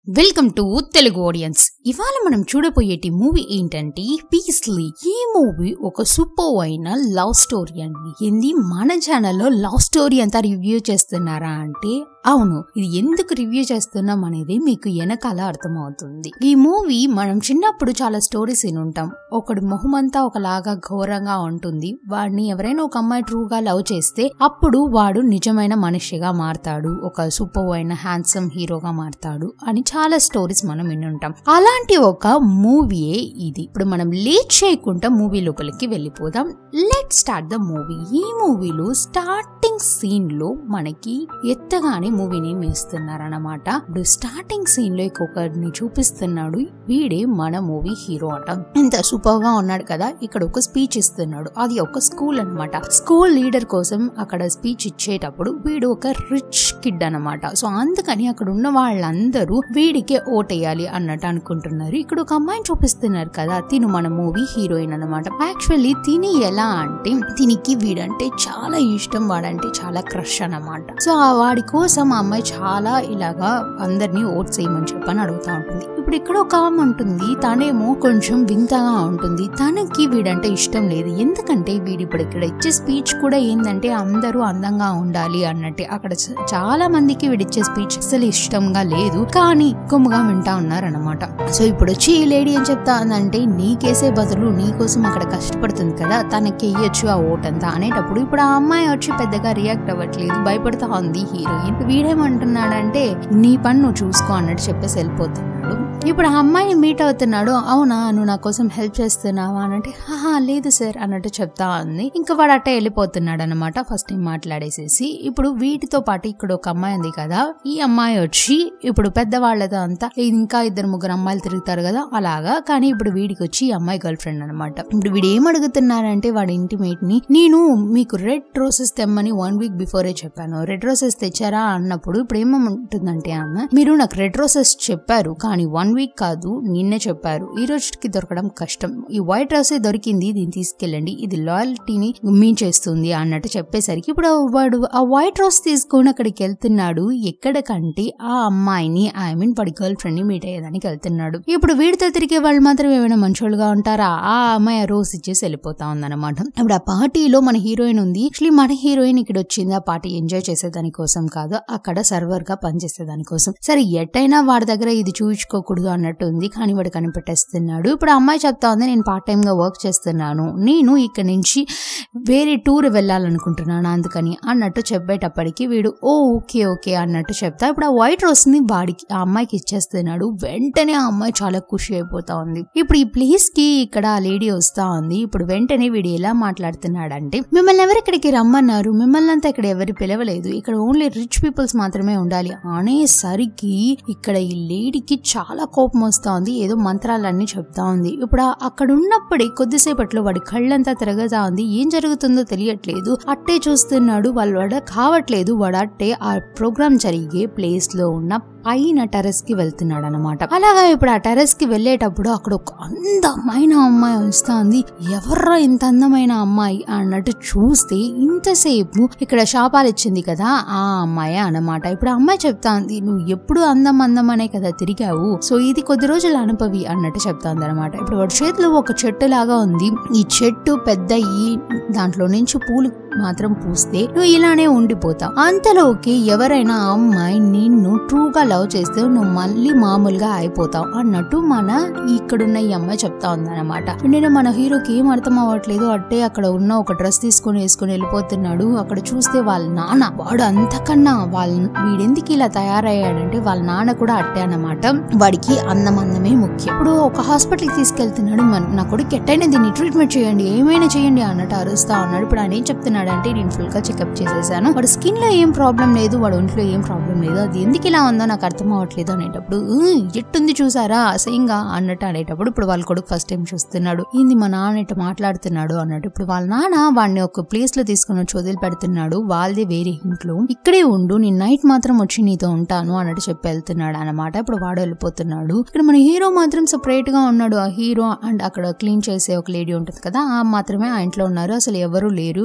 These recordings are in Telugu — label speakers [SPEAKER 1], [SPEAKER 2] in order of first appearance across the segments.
[SPEAKER 1] వెల్కమ్ టు తెలుగు ఆడియన్స్ ఇవాళ మనం చూడబోయేటి మూవీ ఏంటంటే పీస్లీ ఈ మూవీ ఒక సూపర్ అయిన లవ్ స్టోరీ అండి ఏంది మన ఛానల్లో లవ్ స్టోరీ అంతా రివ్యూ చేస్తున్నారా అంటే అవును ఇది ఎందుకు రివ్యూ చేస్తున్నాం అనేది మీకు వెనకాల అర్థమవుతుంది ఈ మూవీ మనం చిన్నప్పుడు చాలా స్టోరీస్ వినుంటాం ఒకడు మొహమంతా ఒకలాగా ఘోరంగా ఉంటుంది వాడిని ఎవరైనా ఒక అమ్మాయి ట్రూగా లవ్ చేస్తే అప్పుడు వాడు నిజమైన మనిషిగా మారతాడు ఒక సూపర్ అయిన హ్యాండ్సమ్ హీరోగా మారతాడు అని చాలా స్టోరీస్ మనం వినుంటాం అలాంటి ఒక మూవీయే ఇది ఇప్పుడు మనం లేట్ చేయకుండా మూవీ లోపలికి వెళ్ళిపోదాం లెట్ స్టార్ట్ ద మూవీ ఈ మూవీలో స్టార్టింగ్ సీన్ లో మనకి ఎత్తగానే మూవీని వేస్తున్నారన్నమాట ఇప్పుడు స్టార్టింగ్ సీన్ లో ఇంకొకరిని చూపిస్తున్నాడు వీడే మన మూవీ హీరో అట ఇంత సూపర్ గా ఉన్నాడు కదా ఇక్కడ ఒక స్పీచ్ ఇస్తున్నాడు అది ఒక స్కూల్ అన్నమాట స్కూల్ లీడర్ కోసం అక్కడ స్పీచ్ ఇచ్చేటప్పుడు వీడు ఒక రిచ్ కిడ్ అన్నమాట సో అందుకని అక్కడ ఉన్న వాళ్ళందరూ వీడికే ఓటేయాలి అన్నట్టు అనుకుంటున్నారు ఇక్కడ ఒక అమ్మాయిని చూపిస్తున్నారు కదా తిను మన మూవీ హీరోయిన్ అన్నమాట యాక్చువల్లీ తిని ఎలా అంటే తినికి వీడంటే చాలా ఇష్టం వాడంటే చాలా క్రష్ అన్నమాట సో ఆ వాడి కోసం ఆ అమ్మాయి చాలా ఇలాగా అందరినీ ఓట్ చేయమని చెప్పని అడుగుతా ఉంటుంది ఇప్పుడు ఇక్కడ ఒక ఆమె ఉంటుంది తనేమో కొంచెం వింతగా ఉంటుంది తనకి వీడంటే ఇష్టం లేదు ఎందుకంటే వీడు ఇప్పుడు ఇక్కడ ఇచ్చే స్పీచ్ కూడా ఏంటంటే అందరూ అందంగా ఉండాలి అన్నట్టే అక్కడ చ- చాలా మందికి వీడిచ్చే స్పీచ్ అసలు ఇష్టంగా లేదు కానీ కొమ్ముగా వింటా ఉన్నారన్నమాట సో ఇప్పుడు వచ్చి ఈ లేడీ ఏం చెప్తా ఉందంటే నీకేసే బదులు నీ కోసం అక్కడ కష్టపడుతుంది కదా తనకి ఇయ్యొచ్చు ఆ ఓట్ అంతా అనేటప్పుడు ఇప్పుడు ఆ అమ్మాయి వచ్చి పెద్దగా రియాక్ట్ అవ్వట్లేదు భయపడతా ఉంది హీరోయిన్ వీడేమంటున్నాడంటే నీ పని నువ్వు చూసుకో అన్నట్టు చెప్పేసి వెళ్ళిపోతున్నాడు ఇప్పుడు ఆ అమ్మాయిని మీట్ అవుతున్నాడు అవునా నువ్వు నా కోసం హెల్ప్ చేస్తున్నావా అనంటే ఆహా లేదు సార్ అన్నట్టు చెప్తా ఉంది ఇంకా వాడు అట్టే వెళ్ళిపోతున్నాడు అనమాట ఫస్ట్ టైం మాట్లాడేసేసి ఇప్పుడు వీటితో పాటు ఇక్కడ ఒక అమ్మాయి ఉంది కదా ఈ అమ్మాయి వచ్చి ఇప్పుడు పెద్దవాళ్ళతో అంతా ఇంకా ఇద్దరు ముగ్గురు అమ్మాయిలు తిరుగుతారు కదా అలాగా కానీ ఇప్పుడు వీడికి వచ్చి ఈ అమ్మాయి గర్ల్ ఫ్రెండ్ అనమాట ఇప్పుడు వీడు ఏం అడుగుతున్నారంటే వాడి ఇంటిమేట్ ని నేను మీకు రెడ్ రోసెస్ తెమ్మని వన్ వీక్ బిఫోరే చెప్పాను రెడ్ రోసెస్ తెచ్చారా అన్నప్పుడు ఇప్పుడు ఏమంటుందంటే ఆమె మీరు నాకు రెడ్ రోసెస్ చెప్పారు కానీ వన్ వీక్ కాదు నిన్నే చెప్పారు ఈ రోజుకి దొరకడం కష్టం ఈ వైట్ రోసే దొరికింది దీన్ని తీసుకెళ్ళండి ఇది లాయల్టీని మీన్ చేస్తుంది అన్నట్టు చెప్పేసరికి ఇప్పుడు వాడు ఆ వైట్ రోస్ తీసుకొని అక్కడికి వెళ్తున్నాడు ఎక్కడికంటే ఆ అమ్మాయిని ఐ మీన్ వాడి గర్ల్ ఫ్రెండ్ ని మీట్ అయ్యేదానికి వెళ్తున్నాడు ఇప్పుడు వీడితో తిరిగే వాళ్ళు మాత్రం ఏమైనా మంచోళ్ళుగా ఉంటారా ఆ అమ్మాయి ఆ రోజ్ ఇచ్చేసి వెళ్ళిపోతా ఉందన్నమాట ఇప్పుడు ఆ పార్టీలో మన హీరోయిన్ ఉంది యాక్చువల్లీ మన హీరోయిన్ ఇక్కడ వచ్చింది ఆ పార్టీ ఎంజాయ్ చేసేదాని కోసం కాదు అక్కడ సర్వర్ గా పనిచేసేదాని కోసం సరే ఎట్టయినా వాడి దగ్గర ఇది చూపించుకోకూడదు అన్నట్టు ఉంది కానీ వాడు కనిపెట్టేస్తున్నాడు ఇప్పుడు ఆ అమ్మాయి చెప్తా ఉంది నేను పార్ట్ టైం గా వర్క్ చేస్తున్నాను నేను ఇక్కడ నుంచి వేరే టూర్ వెళ్ళాలనుకుంటున్నాను అందుకని అన్నట్టు చెప్పేటప్పటికి వీడు ఓ ఓకే ఓకే అన్నట్టు చెప్తా ఇప్పుడు ఆ వైట్ రోస్ ని వాడికి ఆ అమ్మాయికి ఇచ్చేస్తున్నాడు వెంటనే ఆ అమ్మాయి చాలా ఖుషి అయిపోతా ఉంది ఇప్పుడు ఈ ప్లేస్ కి ఇక్కడ ఆ లేడీ వస్తా ఉంది ఇప్పుడు వెంటనే వీడు ఎలా మాట్లాడుతున్నాడంటే మిమ్మల్ని ఎవరు ఇక్కడికి రమ్మన్నారు మిమ్మల్ని అంతా ఇక్కడ ఎవరు పిలవలేదు ఇక్కడ ఓన్లీ రిచ్ పీపుల్స్ మాత్రమే ఉండాలి అనేసరికి ఇక్కడ ఈ లేడీకి చాలా కోపం వస్తా ఉంది ఏదో మంత్రాలన్నీ చెప్తా ఉంది ఇప్పుడు ఆ- అక్కడ ఉన్నప్పుడే కొద్దిసేపట్లో వాడి కళ్ళంతా తిరగతా ఉంది ఏం జరుగుతుందో తెలియట్లేదు అట్టే చూస్తున్నాడు వాళ్ళు వాడ కావట్లేదు వాడు అట్టే ఆ ప్రోగ్రామ్ జరిగే ప్లేస్ లో ఉన్న పైన టెరెస్ కి వెళ్తున్నాడు అనమాట అలాగా ఇప్పుడు ఆ టెరెస్ కి వెళ్ళేటప్పుడు అక్కడ ఒక అందమైన అమ్మాయి వస్తా ఉంది ఎవర్రా ఇంత అందమైన అమ్మాయి అన్నట్టు చూస్తే ఇంతసేపు ఇక్కడ శాపాలు ఇచ్చింది కదా ఆ అమ్మాయి అన్నమాట ఇప్పుడు ఆ అమ్మాయి చెప్తా ఉంది నువ్వు ఎప్పుడు అందం అందం అనే కదా తిరిగావు సో ఇది కొద్ది రోజులు అనుభవి అన్నట్టు చెప్తా ఉంది అనమాట ఇప్పుడు వాడి చేతిలో ఒక చెట్టు లాగా ఉంది ఈ చెట్టు పెద్ద ఈ దాంట్లో నుంచి పూలు మాత్రం పూస్తే నువ్వు ఇలానే ఉండిపోతావు అంతలోకి ఎవరైనా ఆ అమ్మాయి నిన్ను ట్రూగా లవ్ చేస్తే నువ్వు మళ్ళీ మామూలుగా అయిపోతావు అన్నట్టు మన ఇక్కడున్న ఈ అమ్మాయి చెప్తా ఉందన్నమాట నేను మన హీరోకి ఏం అర్థం అవ్వట్లేదు అట్టే అక్కడ ఉన్న ఒక డ్రెస్ తీసుకొని వేసుకొని వెళ్ళిపోతున్నాడు అక్కడ చూస్తే వాళ్ళ నాన్న వాడు అంతకన్నా వాళ్ళ వీడెందుకు ఇలా తయారయ్యాడంటే వాళ్ళ నాన్న కూడా అట్టే అన్నమాట వాడికి అందం అందమే ముఖ్యం ఇప్పుడు ఒక హాస్పిటల్ తీసుకెళ్తున్నాడు మన- నా కొడుకు ఎట్టయినా దీన్ని ట్రీట్మెంట్ చేయండి ఏమైనా చేయండి అన్నట్టు అరుస్తా ఉన్నాడు ఇప్పుడు ఆయన ఏం చెప్తున్నాడంటే నేను ఫుల్ గా చెకప్ చేసేసాను వాడు స్కిన్ లో ఏం ప్రాబ్లం లేదు వాడు ఒంట్లో ఏం ప్రాబ్లం లేదు అది ఎందుకు ఇలా ఉందో నాకు అర్థం అవ్వట్లేదు అనేటప్పుడు "ఊ, ఎట్టుంది చూసారా అసహ్యంగా అన్నట్టు అనేటప్పుడు ఇప్పుడు వాళ్ళ కొడుకు ఫస్ట్ టైం చూస్తున్నాడు ఏంది మా నాన్న ఇట్లా మాట్లాడుతున్నాడు అన్నట్టు ఇప్పుడు వాళ్ళ నాన్న వాడిని ఒక ప్లేస్ లో తీసుకుని వచ్చి వదిలి పెడుతున్నాడు వాళ్ళదే వేరే ఇంట్లో ఇక్కడే ఉండు నేను నైట్ మాత్రం వచ్చి నీతో ఉంటాను అన్నట్టు చెప్పి వెళ్తున్నాడు అనమాట ఇప్పుడు వాడు వెళ్ళిపోతున్నాడు ఇక్కడ మన హీరో మాత్రం సపరేట్ గా ఉన్నాడు ఆ హీరో అండ్ అక్కడ క్లీన్ చేసే ఒక లేడీ ఉంటుంది కదా ఆ మాత్రమే ఆ ఇంట్లో ఉన్నారు అసలు ఎవరు లేరు ఇప్పుడు వాళ్ళ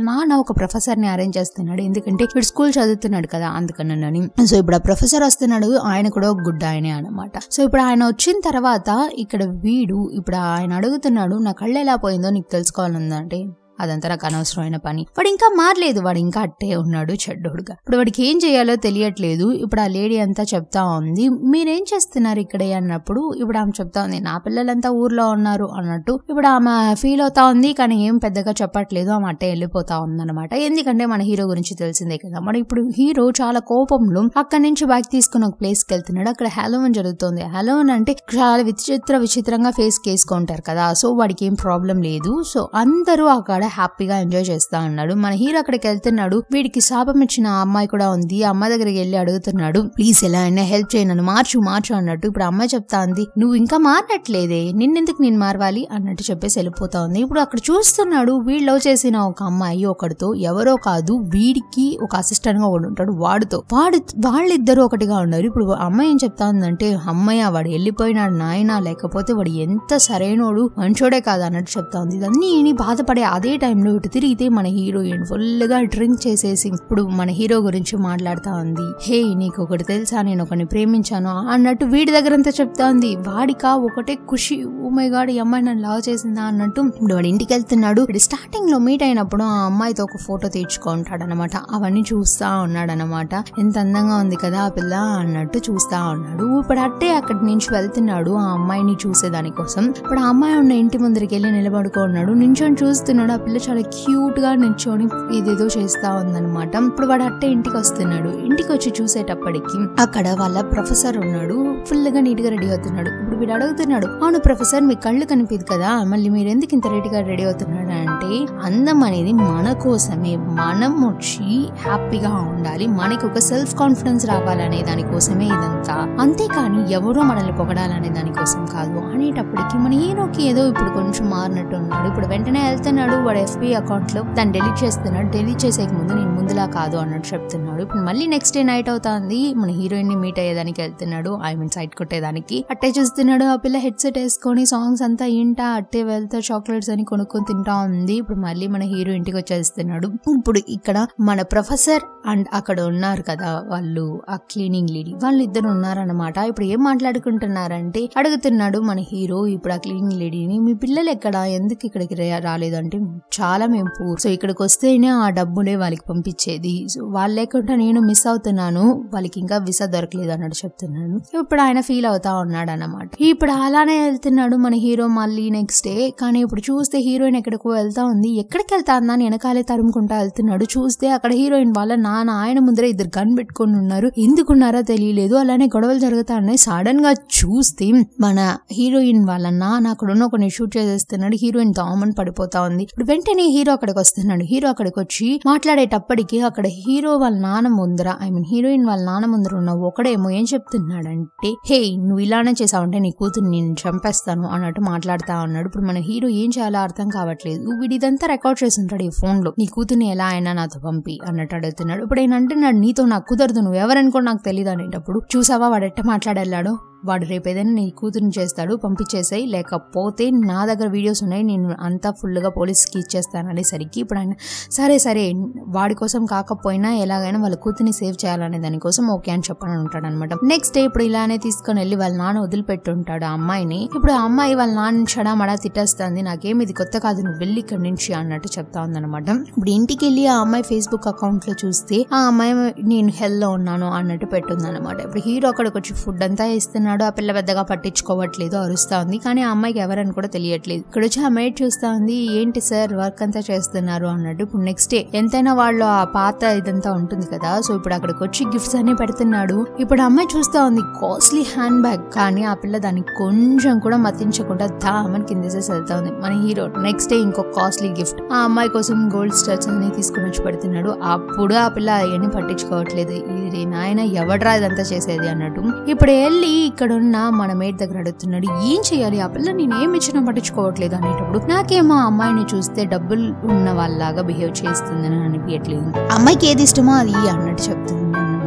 [SPEAKER 1] నాన్న ఒక ప్రొఫెసర్ ని అరేంజ్ చేస్తున్నాడు ఎందుకంటే వీడు స్కూల్ చదువుతున్నాడు కదా అందుకనని సో ఇప్పుడు ఆ ప్రొఫెసర్ వస్తున్నాడు ఆయన కూడా ఒక గుడ్ ఆయనే అనమాట సో ఇప్పుడు ఆయన వచ్చిన తర్వాత ఇక్కడ వీడు ఇప్పుడు ఆయన అడుగుతున్నాడు నా కళ్ళు ఎలా పోయిందో నీకు తెలుసుకోవాలందంటే అదంతా నాకు అనవసరమైన పని వాడు ఇంకా మారలేదు వాడు ఇంకా అట్టే ఉన్నాడు చెడ్డోడుగా ఇప్పుడు వాడికి ఏం చేయాలో తెలియట్లేదు ఇప్పుడు ఆ లేడీ అంతా చెప్తా ఉంది మీరేం చేస్తున్నారు ఇక్కడే అన్నప్పుడు ఇప్పుడు ఆమె చెప్తా ఉంది నా పిల్లలంతా ఊర్లో ఉన్నారు అన్నట్టు ఇప్పుడు ఆమె ఫీల్ అవుతా ఉంది కానీ ఏం పెద్దగా చెప్పట్లేదు ఆమె అట్టే వెళ్ళిపోతా ఉందన్నమాట ఎందుకంటే మన హీరో గురించి తెలిసిందే కదా మన ఇప్పుడు హీరో చాలా కోపంలో అక్కడి నుంచి బ్యాగ్ తీసుకుని ఒక ప్లేస్ కి వెళ్తున్నాడు అక్కడ హలోవన్ జరుగుతుంది హలోవన్ అంటే చాలా విచిత్ర విచిత్రంగా ఫేస్ కేసుకుంటారు కదా సో వాడికి ఏం ప్రాబ్లం లేదు సో అందరూ అక్కడ హ్యాపీగా ఎంజాయ్ చేస్తా ఉన్నాడు మన హీరో అక్కడికి వెళ్తున్నాడు వీడికి శాపం ఇచ్చిన ఆ అమ్మాయి కూడా ఉంది ఆ అమ్మాయి దగ్గరికి వెళ్ళి అడుగుతున్నాడు ప్లీజ్ ఎలా అయినా హెల్ప్ చేయి నన్ను మార్చు మార్చు అన్నట్టు ఇప్పుడు ఆ అమ్మాయి చెప్తా ఉంది నువ్వు ఇంకా మారనట్లేదే నిన్నెందుకు నేను మారవాలి అన్నట్టు చెప్పేసి వెళ్ళిపోతా ఉంది ఇప్పుడు అక్కడ చూస్తున్నాడు వీళ్ళు లవ్ చేసిన ఒక అమ్మాయి ఒకటితో ఎవరో కాదు వీడికి ఒక అసిస్టెంట్ గా ఒకడు ఉంటాడు వాడితో వాడు వాళ్ళిద్దరు ఒకటిగా ఉన్నారు ఇప్పుడు ఆ అమ్మాయి ఏం చెప్తా ఉందంటే అమ్మాయి వాడు వెళ్ళిపోయినాడు నాయన లేకపోతే వాడు ఎంత సరైనోడు మంచోడే కాదు అన్నట్టు చెప్తా ఉంది ఇదన్నీ ఈయన బాధపడే అదే టైంలో ఇటు తిరిగితే మన హీరోయిన్ ఫుల్ గా డ్రింక్ చేసేసి ఇప్పుడు మన హీరో గురించి మాట్లాడుతా ఉంది హే నీకు ఒకటి తెలుసా నేను ఒకరిని ప్రేమించాను అన్నట్టు వీడి దగ్గర అంతా చెప్తా ఉంది వాడికా ఒకటే ఖుషి ఓ మై గాడ్ ఈ అమ్మాయి నన్ను లవ్ చేసిందా అన్నట్టు ఇప్పుడు వాడు ఇంటికి వెళ్తున్నాడు ఇప్పుడు స్టార్టింగ్ లో మీట్ అయినప్పుడు ఆ అమ్మాయితో ఒక ఫోటో తీర్చుకుంటాడు అనమాట అవన్నీ చూస్తా ఉన్నాడు అనమాట ఎంత అందంగా ఉంది కదా ఆ పిల్ల అన్నట్టు చూస్తా ఉన్నాడు ఇప్పుడు అట్టే అక్కడి నుంచి వెళ్తున్నాడు ఆ అమ్మాయిని చూసేదాని కోసం ఇప్పుడు ఆ అమ్మాయి ఉన్న ఇంటి ముందరికి వెళ్ళి నిలబడుకో ఉన్నాడు నించొని చూస్తున్నాడు ఆ పిల్ల చాలా క్యూట్ గా నించొని ఇదేదో చేస్తా ఉందన్నమాట ఇప్పుడు వాడు అట్టే ఇంటికి వస్తున్నాడు ఇంటికి వచ్చి చూసేటప్పటికి అక్కడ వాళ్ళ ప్రొఫెసర్ ఉన్నాడు ఫుల్ గా నీట్ గా రెడీ అవుతున్నాడు ఇప్పుడు వీడు అడుగుతున్నాడు అవును ప్రొఫెసర్ మీ కళ్ళు కనిపిదు కదా మళ్ళీ మీరు ఎందుకు ఇంత రెడీ గా రెడీ అవుతున్నాడు అంటే అందం అనేది మన కోసమే మనం వచ్చి హ్యాపీగా ఉండాలి మనకి ఒక సెల్ఫ్ కాన్ఫిడెన్స్ రావాలనే దానికోసమే ఇదంతా అంతేకాని ఎవరో మనల్ని పొగడాలనే దానికోసం కాదు అనేటప్పటికి మన హీరోకి ఏదో ఇప్పుడు కొంచెం మారినట్టు ఉన్నాడు ఇప్పుడు వెంటనే వెళ్తున్నాడు వాడు ఎఫ్బి అకౌంట్ లో దాన్ని డెలీట్ చేస్తున్నాడు డెలీట్ చేసేక ముందు నేను ముందులా కాదు అన్నట్టు చెప్తున్నాడు ఇప్పుడు మళ్ళీ నెక్స్ట్ డే నైట్ అవుతుంది మన హీరోయిన్ ని మీట్ అయ్యేదానికి వెళ్తున్నాడు ఐ మీన్ సైట్ కొట్టేదానికి అట్టే చూస్తున్నాడు ఆ పిల్ల హెడ్సెట్ వేసుకొని సాంగ్స్ అంతా ఏంటా అట్టే వెళ్తా చాక్లెట్స్ అని కొనుక్కొని తింటా ఉంది ఇప్పుడు మళ్ళీ మన హీరో ఇంటికి వచ్చేస్తున్నాడు ఇప్పుడు ఇక్కడ మన ప్రొఫెసర్ అండ్ అక్కడ ఉన్నారు కదా వాళ్ళు ఆ క్లీనింగ్ లేడీ వాళ్ళు ఇద్దరు ఉన్నారనమాట ఇప్పుడు ఏం మాట్లాడుకుంటున్నారంటే అడుగుతున్నాడు మన హీరో ఇప్పుడు ఆ క్లీనింగ్ లేడీని మీ పిల్లలు ఎక్కడ ఎందుకు ఇక్కడికి రా- రాలేదు అంటే చాలా మేము పూర్ సో ఇక్కడికి వస్తేనే ఆ డబ్బులే వాళ్ళకి పంపించేది సో వాళ్ళు లేకుండా నేను మిస్ అవుతున్నాను వాళ్ళకి ఇంకా విసా దొరకలేదు అన్నట్టు చెప్తున్నాను ఇప్పుడు ఆయన ఫీల్ అవుతా ఉన్నాడు అన్నమాట ఇప్పుడు అలానే వెళ్తున్నాడు మన హీరో మళ్ళీ నెక్స్ట్ డే కానీ ఇప్పుడు చూస్తే హీరోయిన్ ఎక్కడికో వెళ్తా ఉంది ఎక్కడికి వెళ్తా ఉందని వెనకాలే తరుముకుంటా వెళ్తున్నాడు చూస్తే అక్కడ హీరోయిన్ వాళ్ళ నాన్న ఆయన ముందర ఇద్దరు గన్ పెట్టుకొని ఉన్నారు ఎందుకున్నారో తెలియలేదు అలానే గొడవలు జరుగుతా ఉన్నాయి సడన్ గా చూస్తే మన హీరోయిన్ వాళ్ళ నాన్న అక్కడ ఉన్న కొన్ని షూట్ చేసేస్తున్నాడు హీరోయిన్ దామన్ పడిపోతా ఉంది ఇప్పుడు వెంటనే హీరో అక్కడికి వస్తున్నాడు హీరో అక్కడికి వచ్చి మాట్లాడేటప్పటికి అక్కడ హీరో వాళ్ళ నాన్న ముందర ఐ మీన్ హీరోయిన్ వాళ్ళ నాన్న ముందర ఉన్న ఒకడేమో ఏం చెప్తున్నాడంటే హే నువ్వు ఇలానే చేసావంటే నీ కూతురు నేను చంపేస్తాను అన్నట్టు మాట్లాడుతా ఉన్నాడు ఇప్పుడు మన హీరో ఏం చేయాలో అర్థం కావట్లేదు వీడు ఇదంతా రికార్డ్ చేసి ఉంటాడు ఈ ఫోన్ లో నీ కూతుర్ని ఎలా అయినా నాతో పంపి అన్నట్టు అడుగుతున్నాడు ఇప్పుడు ఆయన అంటున్నాడు నీతో నాకు కుదరదు నువ్వు ఎవరనుకో నాకు తెలియదు అనేటప్పుడు చూసావా వాడు ఎట్ట మాట్లాడెళ్ళాడో వాడు రేపు ఏదైనా నీ కూతురుని చేస్తాడు పంపించేసాయి లేకపోతే నా దగ్గర వీడియోస్ ఉన్నాయి నేను అంతా ఫుల్గా పోలీస్కి ఇచ్చేస్తాను అనేసరికి ఇప్పుడు ఆయన సరే సరే వాడి కోసం కాకపోయినా ఎలాగైనా వాళ్ళ కూతుర్ని సేవ్ చేయాలనే దానికోసం ఓకే అని చెప్పని ఉంటాడు అనమాట నెక్స్ట్ డే ఇప్పుడు ఇలానే తీసుకొని వెళ్ళి వాళ్ళ నాన్న వదిలిపెట్టి ఉంటాడు ఆ అమ్మాయిని ఇప్పుడు ఆ అమ్మాయి వాళ్ళ నాన్న చడామడా తిట్టేస్తుంది నాకేమి ఇది కొత్త కాదు నువ్వు వెళ్ళి ఇక్కడి నుంచి అన్నట్టు చెప్తా ఉందన్నమాట ఇప్పుడు ఇంటికి వెళ్ళి ఆ అమ్మాయి ఫేస్బుక్ అకౌంట్ లో చూస్తే ఆ అమ్మాయి నేను హెల్ లో ఉన్నాను అన్నట్టు పెట్టుంది అనమాట ఇప్పుడు హీరో అక్కడికి వచ్చి ఫుడ్ అంతా ఇస్తున్నాడు ఆ పిల్ల పెద్దగా పట్టించుకోవట్లేదు అరుస్తా ఉంది కానీ ఆ అమ్మాయికి ఎవరని కూడా తెలియట్లేదు ఇక్కడ వచ్చి ఆ అమ్మాయి చూస్తా ఉంది ఏంటి సార్ వర్క్ అంతా చేస్తున్నారు అన్నట్టు ఇప్పుడు నెక్స్ట్ డే ఎంతైనా వాళ్ళు ఆ పాత ఇదంతా ఉంటుంది కదా సో ఇప్పుడు అక్కడికి వచ్చి గిఫ్ట్స్ అన్ని పెడుతున్నాడు ఇప్పుడు ఆ అమ్మాయి చూస్తా ఉంది కాస్ట్లీ హ్యాండ్ బ్యాగ్ కానీ ఆ పిల్ల దాన్ని కొంచెం కూడా మతించకుండా దామని కిందేసేసి వెళ్తా ఉంది మన హీరో నెక్స్ట్ డే ఇంకో కాస్ట్లీ గిఫ్ట్ ఆ అమ్మాయి కోసం గోల్డ్ స్టార్స్ అన్ని తీసుకుని వచ్చి పెడుతున్నాడు అప్పుడు ఆ పిల్ల అవన్నీ పట్టించుకోవట్లేదు ఇది నాయన ఎవడ్రా ఇదంతా చేసేది అన్నట్టు ఇప్పుడు వెళ్ళి ఇక్కడ ఉన్న మన మేట్ దగ్గర అడుగుతున్నాడు ఏం చేయాలి ఆ పిల్ల నేను ఏం ఇచ్చినా పట్టించుకోవట్లేదు అనేటప్పుడు నాకేమో ఆ అమ్మాయిని చూస్తే డబ్బులు ఉన్న వాళ్ళలాగా బిహేవ్ చేస్తుందని అనిపించట్లేదు అమ్మాయికి ఏది ఇష్టమో అది అన్నట్టు చెప్తుంది అన్నమాట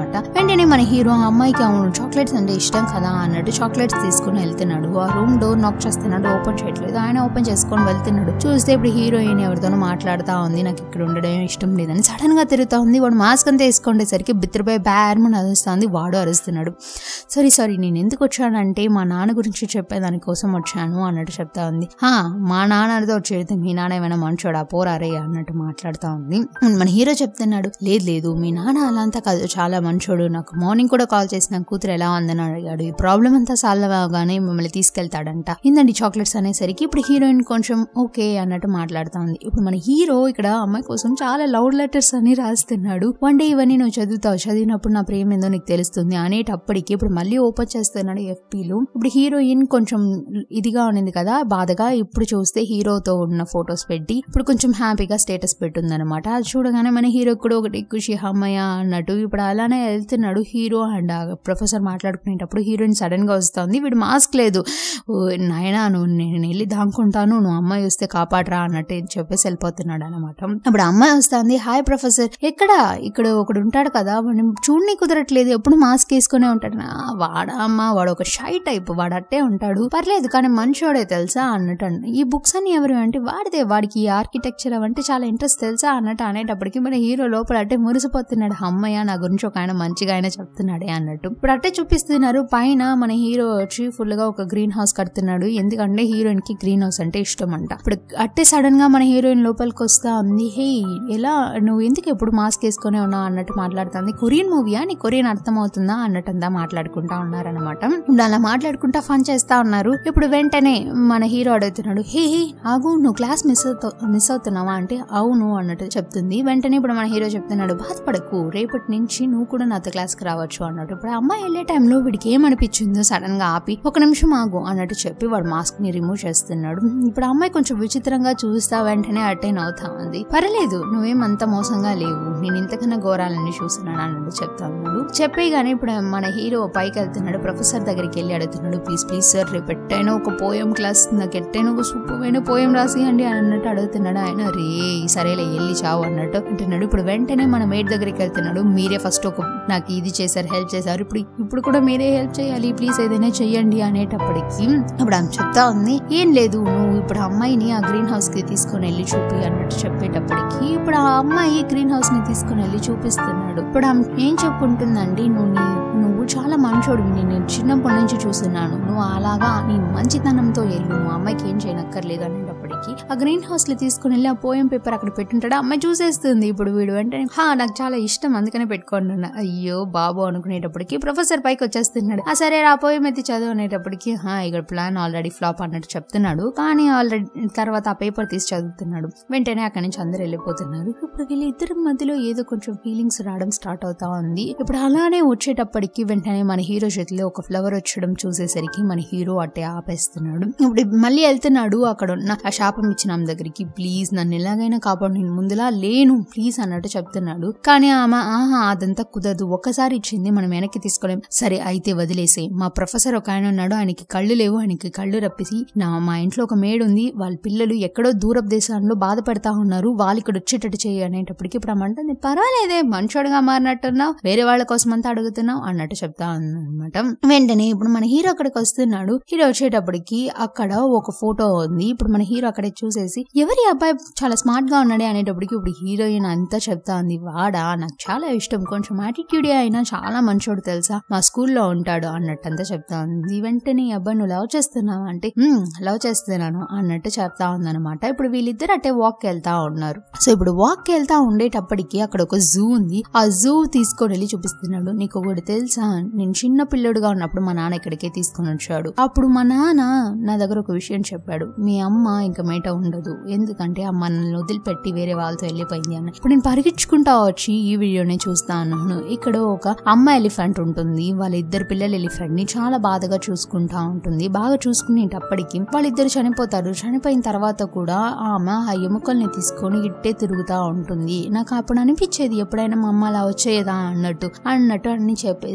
[SPEAKER 1] అనమాట వెంటనే మన హీరో ఆ అమ్మాయికి అవును చాక్లెట్స్ అంటే ఇష్టం కదా అన్నట్టు చాక్లెట్స్ తీసుకుని వెళ్తున్నాడు ఆ రూమ్ డోర్ నాక్ చేస్తున్నాడు ఓపెన్ చేయట్లేదు ఆయన ఓపెన్ చేసుకొని వెళ్తున్నాడు చూస్తే ఇప్పుడు హీరోయిన్ ఎవరితోనో మాట్లాడుతా ఉంది నాకు ఇక్కడ ఉండడం ఇష్టం లేదని సడన్ గా తిరుగుతా ఉంది వాడు మాస్క్ అంతా వేసుకునేసరికి బిత్రపై బ్యార్మని అరుస్తుంది వాడు అరుస్తున్నాడు సారీ సారీ నేను ఎందుకు వచ్చానంటే మా నాన్న గురించి చెప్పేదాని కోసం వచ్చాను అన్నట్టు చెప్తా ఉంది హా మా నాన్నతో వచ్చేది మీ నాన్న ఏమైనా మంచోడా పోరారే అన్నట్టు మాట్లాడుతా ఉంది మన హీరో చెప్తున్నాడు లేదు లేదు మీ నాన్న అలా అంతా కాదు చాలా మంచోడు నాకు మార్నింగ్ కూడా కాల్ చేసి నా కూతురు ఎలా ఉందని అడిగాడు ఈ ప్రాబ్లం అంతా సాల్వ్ అవగానే మిమ్మల్ని తీసుకెళ్తాడంట ఇందండి చాక్లెట్స్ అనేసరికి ఇప్పుడు హీరోయిన్ కొంచెం ఓకే అన్నట్టు మాట్లాడుతా ఉంది ఇప్పుడు మన హీరో ఇక్కడ అమ్మాయి కోసం చాలా లౌడ్ లెటర్స్ అని రాస్తున్నాడు వన్ డే ఇవన్నీ నువ్వు చదువుతావు చదివినప్పుడు నా ప్రేమ ఏందో నీకు తెలుస్తుంది అనేటప్పటికి ఇప్పుడు మళ్ళీ ఓపెన్ చేస్తున్నాడు ఎఫ్పీలు ఇప్పుడు హీరోయిన్ కొంచెం ఇదిగా ఉన్నింది కదా బాధగా ఇప్పుడు చూస్తే హీరోతో ఉన్న ఫొటోస్ పెట్టి ఇప్పుడు కొంచెం హ్యాపీగా స్టేటస్ పెట్టుందన్నమాట అది చూడగానే మన హీరో కూడా ఒకటి ఖుషి హమ్మయ్య అన్నట్టు ఇప్పుడు అలానే వెళ్తున్నాడు హీరో అండ్ ప్రొఫెసర్ మాట్లాడుకునేటప్పుడు హీరోయిన్ సడన్ గా వస్తుంది వీడు మాస్క్ లేదు "ఓ, నాయనా నువ్వు నేను వెళ్ళి దాక్కుంటాను నువ్వు అమ్మాయి వస్తే కాపాడరా అన్నట్టు చెప్పేసి వెళ్ళిపోతున్నాడు అనమాట అప్పుడు అమ్మాయి వస్తుంది హాయ్ ప్రొఫెసర్ ఎక్కడ ఇక్కడ ఒకడు ఉంటాడు కదా వాడిని చూడని కుదరట్లేదు ఎప్పుడు మాస్క్ వేసుకునే ఉంటాడు "ఆ, వాడా అమ్మ వాడు ఒక షై టైప్ వాడు అట్టే ఉంటాడు పర్లేదు కానీ మంచోడే తెలుసా అన్నట్టు అన్న. ఈ బుక్స్ అని ఎవరు అంటే వాడితే వాడికి ఆర్కిటెక్చర్ అవంటే చాలా ఇంట్రెస్ట్ తెలుసా అన్నట్టు అనేటప్పటికి మన హీరో లోపల అట్టే మురిసిపోతున్నాడు అమ్మయ్య నా గురించి ఒక ఆయన మంచిగా ఆయన చెప్తున్నాడే అన్నట్టు ఇప్పుడు అట్టే చూపిస్తున్నారు పైన మన హీరో వచ్చి ఫుల్ గా ఒక గ్రీన్ హౌస్ కడుతున్నాడు ఎందుకంటే హీరోయిన్ కి గ్రీన్ హౌస్ అంటే ఇష్టం అంట ఇప్పుడు అట్టే సడన్ గా మన హీరోయిన్ లోపలికి వస్తా ఉంది హే ఎలా నువ్వు ఎందుకు ఎప్పుడు మాస్క్ వేసుకునే ఉన్నావు అన్నట్టు మాట్లాడుతుంది కొరియన్ మూవీయా నీ కొరియన్ అర్థమవుతుందా అన్నట్టు అంతా మాట్లాడుకుంటా ఉన్నారనమాట ఇప్పుడు అలా మాట్లాడుకుంటా ఫన్ చేస్తా ఉన్నారు ఇప్పుడు వెంటనే మన హీరో అడుగుతున్నాడు హే హే ఆగు నువ్వు క్లాస్ మిస్ అవుతావు మిస్ అవుతున్నావా అంటే అవును అన్నట్టు చెప్తుంది వెంటనే ఇప్పుడు మన హీరో చెప్తున్నాడు బాధపడకు రేపటి నుంచి నువ్వు కూడా నాతో క్లాస్కి రావచ్చు అన్నట్టు ఇప్పుడు ఆ అమ్మాయి వెళ్ళే టైంలో వీడికి ఏమనిపించిందో సడన్ గా ఆపి ఒక నిమిషం ఆగు అన్నట్టు చెప్పి వాడు మాస్క్ ని రిమూవ్ చేస్తున్నాడు ఇప్పుడు ఆ అమ్మాయి కొంచెం విచిత్రంగా చూస్తా వెంటనే అటెన్ అవుతా ఉంది పర్లేదు నువ్వేం అంత మోసంగా లేవు నేను ఇంతకన్నా ఘోరాలన్నీ చూస్తున్నాను అన్నట్టు చెప్తా ఉన్నాడు చెప్పేగానే ఇప్పుడు మన హీరో పైకి వెళ్తున్నాడు ప్రొఫెసర్ దగ్గరికి వెళ్ళి అడుగుతున్నాడు ప్లీజ్ ప్లీజ్ సార్ రేపు ఎట్టైనా ఒక పోయం క్లాస్ నాకు ఎట్టైనా ఒక సూపర్ అయిన పోయం రాసియండి అని అన్నట్టు అడుగుతున్నాడు ఆయన రే సరేలే వెళ్ళి చావు అన్నట్టు అంటున్నాడు ఇప్పుడు వెంటనే మన మేడ్ దగ్గరికి వెళ్తున్నాడు మీరే ఫస్ట్ ఒక నాకు ఇది చేశారు హెల్ప్ చేశారు ఇప్పుడు ఇప్పుడు కూడా మీరే హెల్ప్ చేయాలి ప్లీజ్ ఏదైనా చెయ్యండి అనేటప్పటికి ఇప్పుడు ఆమె చెప్తా ఉంది ఏం లేదు నువ్వు ఇప్పుడు ఆ అమ్మాయిని ఆ గ్రీన్ హౌస్ కి తీసుకొని వెళ్ళి చూపి అన్నట్టు చెప్పేటప్పటికి ఇప్పుడు ఆ అమ్మాయి గ్రీన్ హౌస్ ని తీసుకొని వెళ్ళి చూపిస్తున్నాడు ఇప్పుడు ఆమె ఏం చెప్పుకుంటుందండి నువ్వు నీ నువ్వు చాలా మంచోడు నేను చిన్నప్పటి నుంచి చూస్తున్నాను నువ్వు అలాగా నీ మంచితనంతో వెళ్ళు నువ్వు అమ్మాయికి ఏం చేయనక్కర్లేదు అనేటప్పటికి ఆ గ్రీన్ హౌస్ లో తీసుకుని వెళ్ళి ఆ పోయం పేపర్ అక్కడ పెట్టుంటాడు ఆ అమ్మాయి చూసేస్తుంది ఇప్పుడు వీడు వెంటనే హా నాకు చాలా ఇష్టం అందుకనే పెట్టుకుంటున్నా అయ్యో బాబు అనుకునేటప్పటికి ప్రొఫెసర్ పైకి వచ్చేస్తున్నాడు ఆ సరే ఆ పోయం అయితే చదువు అనేటప్పటికి హా ఇక్కడ ప్లాన్ ఆల్రెడీ ఫ్లాప్ అన్నట్టు చెప్తున్నాడు కానీ ఆల్రెడీ తర్వాత ఆ పేపర్ తీసి చదువుతున్నాడు వెంటనే అక్కడి నుంచి అందరు వెళ్ళిపోతున్నారు ఇప్పుడు వీళ్ళిద్దరి మధ్యలో ఏదో కొంచెం ఫీలింగ్స్ రావడం స్టార్ట్ అవుతా ఉంది ఇప్పుడు అలానే వచ్చేటప్పటికి వెంటనే మన హీరో చేతిలో ఒక ఫ్లవర్ వచ్చడం చూసేసరికి మన హీరో అట్టే ఆపేస్తున్నాడు ఇప్పుడు మళ్ళీ వెళ్తున్నాడు అక్కడ ఉన్న ఆ శాపం ఇచ్చిన ఆమె దగ్గరికి ప్లీజ్ నన్ను ఎలాగైనా కాపాడు నేను ముందులా లేను ప్లీజ్ అన్నట్టు చెప్తున్నాడు కానీ ఆమె ఆహా అదంతా కుదరదు ఒక్కసారి ఇచ్చింది మనం వెనక్కి తీసుకోలేం సరే అయితే వదిలేసే మా ప్రొఫెసర్ ఒక ఆయన ఉన్నాడు ఆయనకి కళ్ళు లేవు ఆయనకి కళ్ళు రప్పిసి నా మా ఇంట్లో ఒక మేడ్ ఉంది వాళ్ళ పిల్లలు ఎక్కడో దూరపు దేశాల్లో బాధపడతా ఉన్నారు వాళ్ళు ఇక్కడ వచ్చేటట్టు చేయి అనేటప్పటికి ఇప్పుడు ఆమె అంటుంది పర్వాలేదే మంచోడుగా మారినట్టున్నావు వేరే వాళ్ళ కోసం అంతా అడుగుతున్నావు అన్నట్టు చెప్తా అనమాట వెంటనే ఇప్పుడు మన హీరో అక్కడికి వస్తున్నాడు హీరో వచ్చేటప్పటికి అక్కడ ఒక ఫోటో ఉంది ఇప్పుడు మన హీరో అక్కడే చూసేసి ఎవరి అబ్బాయి చాలా స్మార్ట్ గా ఉన్నాడే అనేటప్పటికి ఇప్పుడు హీరోయిన్ అంతా చెప్తా ఉంది వాడా నాకు చాలా ఇష్టం కొంచెం యాటిట్యూడే అయినా చాలా మంచోడు తెలుసా మా స్కూల్లో ఉంటాడు అన్నట్టంతా చెప్తా ఉంది వెంటనే ఈ అబ్బాయి నువ్వు లవ్ చేస్తున్నావా అంటే లవ్ చేస్తున్నాను అన్నట్టు చెప్తా ఉందన్నమాట ఇప్పుడు వీళ్ళిద్దరు అట్టే వాక్ వెళ్తా ఉన్నారు సో ఇప్పుడు వాక్ వెళ్తా ఉండేటప్పటికి అక్కడ ఒక జూ ఉంది ఆ జూ తీసుకొని వెళ్ళి చూపిస్తున్నాడు నీకు ఒకటి తెలుసా నేను చిన్న పిల్లడుగా ఉన్నప్పుడు మా నాన్న ఇక్కడికే తీసుకొని వచ్చాడు అప్పుడు మా నాన్న నా దగ్గర ఒక విషయం చెప్పాడు మీ అమ్మ ఇంకా మేట ఉండదు ఎందుకంటే అమ్మ నన్ను వదిలిపెట్టి వేరే వాళ్ళతో వెళ్ళిపోయింది అన్న ఇప్పుడు నేను పరిగెచ్చుకుంటా వచ్చి ఈ వీడియోని చూస్తా ఉన్నాను ఇక్కడ ఒక అమ్మ ఎలిఫెంట్ ఉంటుంది వాళ్ళ ఇద్దరు పిల్లల ఎలిఫెంట్ ని చాలా బాధగా చూసుకుంటా ఉంటుంది బాగా చూసుకునేటప్పటికి వాళ్ళిద్దరు చనిపోతారు చనిపోయిన తర్వాత కూడా ఆమె ఆ ఎముకల్ని తీసుకొని ఇట్టే తిరుగుతా ఉంటుంది నాకు అప్పుడు అనిపించేది ఎప్పుడైనా మా అమ్మ అలా వచ్చేదా అన్నట్టు అన్నట్టు అన్ని చెప్పేసి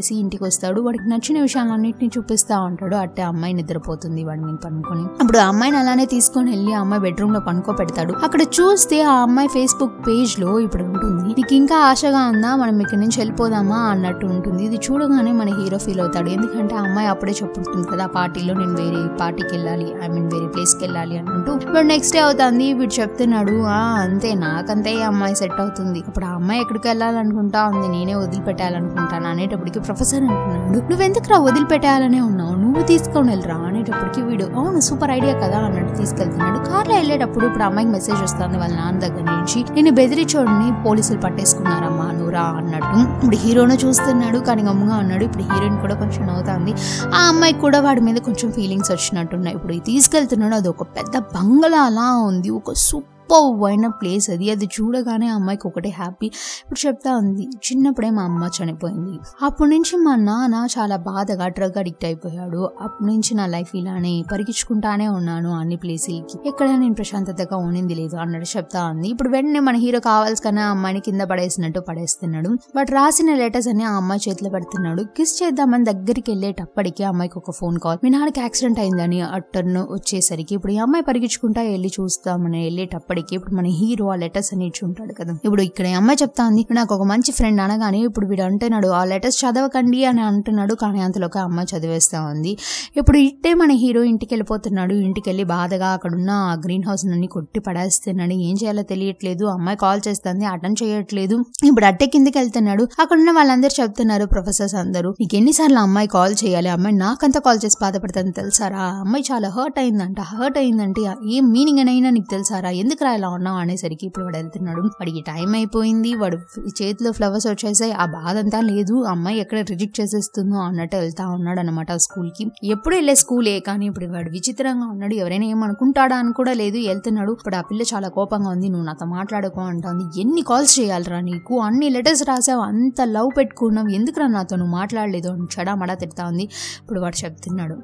[SPEAKER 1] చేసి ఇంటికి వస్తాడు వాడికి నచ్చిన విషయాలన్నింటినీ చూపిస్తా ఉంటాడు అట్టే అమ్మాయి నిద్రపోతుంది వాడిని పనుకొని అప్పుడు ఆ అమ్మాయిని అలానే తీసుకొని వెళ్ళి ఆ అమ్మాయి బెడ్రూమ్ లో పనుకో పెడతాడు అక్కడ చూస్తే ఆ అమ్మాయి ఫేస్బుక్ పేజ్ లో ఇప్పుడు ఉంటుంది నీకు ఇంకా ఆశగా ఉందా మనం ఇక్కడి నుంచి వెళ్ళిపోదామా అన్నట్టు ఉంటుంది ఇది చూడగానే మన హీరో ఫీల్ అవుతాడు ఎందుకంటే ఆ అమ్మాయి అప్పుడే చెప్పుంటుంది కదా పార్టీలో నేను వేరే పార్టీకి వెళ్ళాలి ఐ మీన్ వేరే ప్లేస్ కి వెళ్ళాలి అని అంటూ ఇప్పుడు నెక్స్ట్ డే అవుతుంది వీడు చెప్తున్నాడు ఆ అంతే నాకంతే ఈ అమ్మాయి సెట్ అవుతుంది ఇప్పుడు ఆ అమ్మాయి ఎక్కడికి వెళ్ళాలనుకుంటా ఉంది నేనే వదిలిపెట్టాలనుకుంటాను అనేటప్పటికి ప్రొఫెసర్ అంటున్నాడు నువ్వెందుకురా వదిలిపెట్టాలనే ఉన్నావు నువ్వు తీసుకొని వెళ్ళరా అనేటప్పటికి వీడు అవును సూపర్ ఐడియా కదా అన్నట్టు తీసుకెళ్తున్నాడు కార్లో వెళ్ళేటప్పుడు ఇప్పుడు అమ్మాయికి మెసేజ్ వస్తుంది వాళ్ళ నాన్న దగ్గర నుంచి నేను బెదిరించోడిని పోలీసులు పట్టేసుకున్నారమ్మా నువ్వురా అన్నట్టు ఇప్పుడు హీరోను చూస్తున్నాడు కానీ గమ్ముగా ఉన్నాడు ఇప్పుడు హీరోయిన్ కూడా కొంచెం అవుతుంది ఆ అమ్మాయికి కూడా వాడి మీద కొంచెం ఫీలింగ్స్ వచ్చినట్టున్నాయి ఇప్పుడు ఇది తీసుకెళ్తున్నాడు అది ఒక పెద్ద బంగ్లా అలా ఉంది ఒక సూపర్ అయిన ప్లేస్ అది అది చూడగానే ఆ అమ్మాయికి ఒకటే హ్యాపీ ఇప్పుడు చెప్తా ఉంది చిన్నప్పుడే మా అమ్మ చనిపోయింది అప్పటి నుంచి మా నాన్న చాలా బాధగా డ్రగ్ అడిక్ట్ అయిపోయాడు అప్పటి నుంచి నా లైఫ్ ఇలానే పరిగించుకుంటానే ఉన్నాను అన్ని ప్లేసులకి ఎక్కడ నేను ప్రశాంతతగా ఉనింది లేదు అన్నట్టు చెప్తా ఉంది ఇప్పుడు వెంటనే మన హీరో కావాల్సిన ఆ అమ్మాయిని కింద పడేసినట్టు పడేస్తున్నాడు బట్ రాసిన లెటర్స్ అని ఆ అమ్మాయి చేతిలో పెడుతున్నాడు కిస్ చేద్దామని దగ్గరికి వెళ్ళేటప్పటికి ఆ అమ్మాయికి ఒక ఫోన్ కాల్ మీ నాన్నకి యాక్సిడెంట్ అయిందని అట్టర్ను వచ్చేసరికి ఇప్పుడు ఈ అమ్మాయి పరిగించుకుంటా వెళ్ళి చూస్తామని వెళ్ళేటప్పటికి ఇప్పుడు మన హీరో ఆ లెటర్స్ అని ఇచ్చి ఉంటాడు కదా ఇప్పుడు ఇక్కడ ఈ అమ్మాయి చెప్తా ఉంది నాకు ఒక మంచి ఫ్రెండ్ అనగానే ఇప్పుడు వీడు అంటున్నాడు ఆ లెటర్స్ చదవకండి అని అంటున్నాడు కానీ అంతలోకి ఆ అమ్మాయి చదివేస్తా ఉంది ఇప్పుడు ఇట్టే మన హీరో ఇంటికి వెళ్ళిపోతున్నాడు ఇంటికి వెళ్ళి బాధగా అక్కడున్న ఆ గ్రీన్ హౌస్ నుండి కొట్టి పడేస్తున్నాడు ఏం చేయాలో తెలియట్లేదు అమ్మాయి కాల్ చేస్తుంది అటెండ్ చేయట్లేదు ఇప్పుడు అట్టే కిందకి వెళ్తున్నాడు అక్కడున్న వాళ్ళందరూ చెప్తున్నారు ప్రొఫెసర్స్ అందరూ నీకు ఎన్నిసార్లు ఆ అమ్మాయి కాల్ చేయాలి ఆ అమ్మాయి నాకంతా కాల్ చేసి బాధపడుతుంది తెలుసారా ఆ అమ్మాయి చాలా హర్ట్ అయిందంట హర్ట్ అయిందంటే ఏం మీనింగ్ అయినా నీకు తెలుసారా ఎందుకు రా ఇలా ఉన్నావు అనేసరికి ఇప్పుడు వాడు వెళ్తున్నాడు వాడికి టైం అయిపోయింది వాడు చేతిలో ఫ్లవర్స్ వచ్చేసాయి ఆ బాధ అంతా లేదు ఆ అమ్మాయి ఎక్కడ రిజెక్ట్ చేసేస్తుందో అన్నట్టు వెళ్తా ఉన్నాడు అనమాట స్కూల్ కి ఎప్పుడు వెళ్ళే స్కూలే కానీ ఇప్పుడు వాడు విచిత్రంగా ఉన్నాడు ఎవరైనా ఏమనుకుంటాడా అని కూడా లేదు వెళ్తున్నాడు ఇప్పుడు ఆ పిల్ల చాలా కోపంగా ఉంది నువ్వు నాతో మాట్లాడుకో అంటుంది ఎన్ని కాల్స్ చేయాలరా నీకు అన్ని లెటర్స్ రాసావు అంత లవ్ పెట్టుకున్నావు ఎందుకురా నాతో నువ్వు మాట్లాడలేదు అని చెడామడా తిడతా ఉంది ఇప్పుడు వాడు చెప్తున్నాడు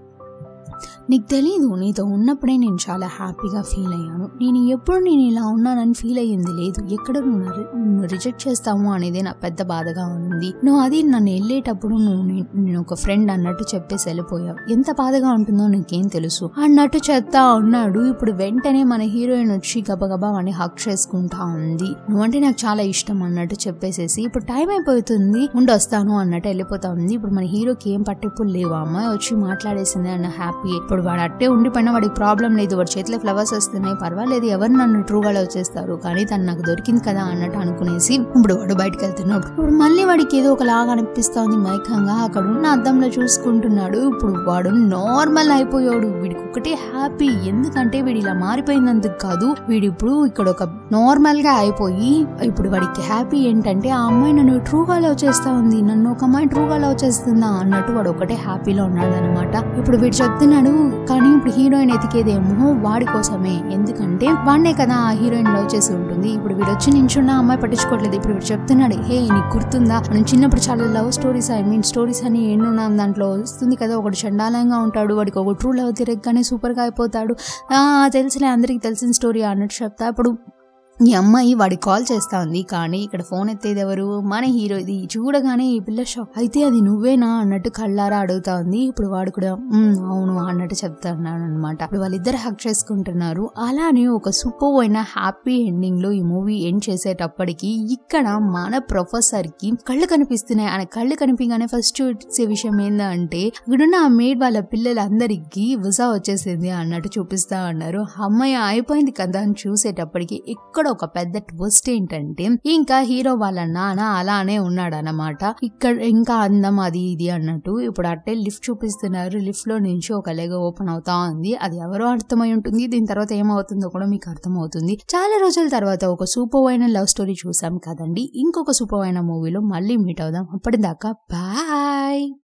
[SPEAKER 1] నీకు తెలీదు నీతో ఉన్నప్పుడే నేను చాలా హ్యాపీగా ఫీల్ అయ్యాను నేను ఎప్పుడు నేను ఇలా ఉన్నానని ఫీల్ అయ్యింది లేదు ఎక్కడ నువ్వు నన్ను- నువ్వు రిజెక్ట్ చేస్తావు అనేది నా పెద్ద బాధగా ఉంది నువ్వు అది నన్ను వెళ్ళేటప్పుడు నువ్వు నే- నేను ఒక ఫ్రెండ్ అన్నట్టు చెప్పేసి వెళ్ళిపోయావు ఎంత బాధగా ఉంటుందో నీకేం తెలుసు అన్నట్టు చెప్తా ఉన్నాడు ఇప్పుడు వెంటనే మన హీరోయిన్ వచ్చి గబగబా అని హక్ చేసుకుంటా ఉంది నువ్వంటే నాకు చాలా ఇష్టం అన్నట్టు చెప్పేసేసి ఇప్పుడు టైం అయిపోతుంది ఉండొస్తాను అన్నట్టు వెళ్ళిపోతా ఉంది ఇప్పుడు మన హీరోకి ఏం పట్టింపులు లేవు ఆ అమ్మాయి వచ్చి మాట్లాడేసింది అన్న హ్యాపీ ఇప్పుడు వాడు అట్టే ఉండిపోయినా వాడికి ప్రాబ్లం లేదు వాడి చేతిలో ఫ్లవర్స్ వస్తున్నాయి పర్వాలేదు ఎవరు నన్ను ట్రూగా లవ్ చేస్తారు కానీ తను నాకు దొరికింది కదా అన్నట్టు అనుకునేసి ఇప్పుడు వాడు బయటకు వెళ్తున్నాడు ఇప్పుడు మళ్ళీ వాడికి ఏదో ఒకలాగా అనిపిస్తా ఉంది మైకంగా అక్కడ ఉన్న అద్దంలో చూసుకుంటున్నాడు ఇప్పుడు వాడు నార్మల్ అయిపోయాడు వీడికి ఒకటే హ్యాపీ ఎందుకంటే వీడు ఇలా మారిపోయినందుకు కాదు వీడు ఇప్పుడు ఇక్కడ ఒక నార్మల్ గా అయిపోయి ఇప్పుడు వాడికి హ్యాపీ ఏంటంటే ఆ అమ్మాయి నన్ను ట్రూగా లవ్ చేస్తా ఉంది నన్ను ఒక అమ్మాయి ట్రూగా లవ్ చేస్తుందా అన్నట్టు వాడు ఒకటే హ్యాపీలో ఉన్నాడు అనమాట ఇప్పుడు వీడు చెప్తున్నాడు కానీ ఇప్పుడు హీరోయిన్ ఎతికేదేమో వాడి కోసమే ఎందుకంటే వాడినే కదా ఆ హీరోయిన్ లవ్ చేసి ఉంటుంది ఇప్పుడు వీడు వచ్చి నించున్న ఆ అమ్మాయి పట్టించుకోవట్లేదు ఇప్పుడు వీడు చెప్తున్నాడు హే నీకు గుర్తుందా మనం చిన్నప్పుడు చాలా love stories I mean stories అని ఎన్నున్నాం దాంట్లో వస్తుంది కదా ఒకటి చండాలంగా ఉంటాడు వాడికి ఒక ట్రూ లవ్ తిరగగానే సూపర్ గా అయిపోతాడు ఆ తెలుసులే అందరికి తెలిసిన స్టోరీ అన్నట్టు చెప్తా ఇప్పుడు ఈ అమ్మాయి వాడికి కాల్ చేస్తా ఉంది కానీ ఇక్కడ ఫోన్ ఎత్తేది ఎవరు మన హీరో ఇది చూడగానే ఈ పిల్ల షాక్ అయితే అది నువ్వేనా అన్నట్టు కళ్ళారా అడుగుతా ఉంది ఇప్పుడు వాడు కూడా "ఉమ్, అవును అన్నట్టు చెప్తున్నాడు అనమాట ఇప్పుడు వాళ్ళిద్దరు హక్ చేసుకుంటున్నారు అలానే ఒక సూపర్ అయిన హ్యాపీ ఎండింగ్ లో ఈ మూవీ ఎండ్ చేసేటప్పటికి ఇక్కడ మన ప్రొఫెసర్ కి కళ్ళు కనిపిస్తున్నాయి ఆయన కళ్ళు కనిపించగానే ఫస్ట్ చూసే విషయం ఏంటంటే ఇక్కడున్న ఆ మేడ్ వాళ్ళ పిల్లలందరికీ విసా వచ్చేసింది అన్నట్టు చూపిస్తా ఉన్నారు అమ్మాయి అయిపోయింది కదా అని చూసేటప్పటికి ఇక్కడ ఒక పెద్ద ట్విస్ట్ ఏంటంటే ఇంకా హీరో వాళ్ళ నాన్న అలానే ఉన్నాడు అనమాట ఇక్కడ ఇంకా అందం అది ఇది అన్నట్టు ఇప్పుడు అట్టే లిఫ్ట్ చూపిస్తున్నారు లిఫ్ట్ లో నుంచి ఒక లెగ ఓపెన్ అవుతా ఉంది అది ఎవరో అర్థమై ఉంటుంది దీని తర్వాత ఏమవుతుందో కూడా మీకు అర్థమవుతుంది చాలా రోజుల తర్వాత ఒక సూపర్ అయిన లవ్ స్టోరీ చూసాం కదండి ఇంకొక సూపర్ అయిన మూవీలో మళ్ళీ మీట్ అవుదాం అప్పటిదాకా బాయ్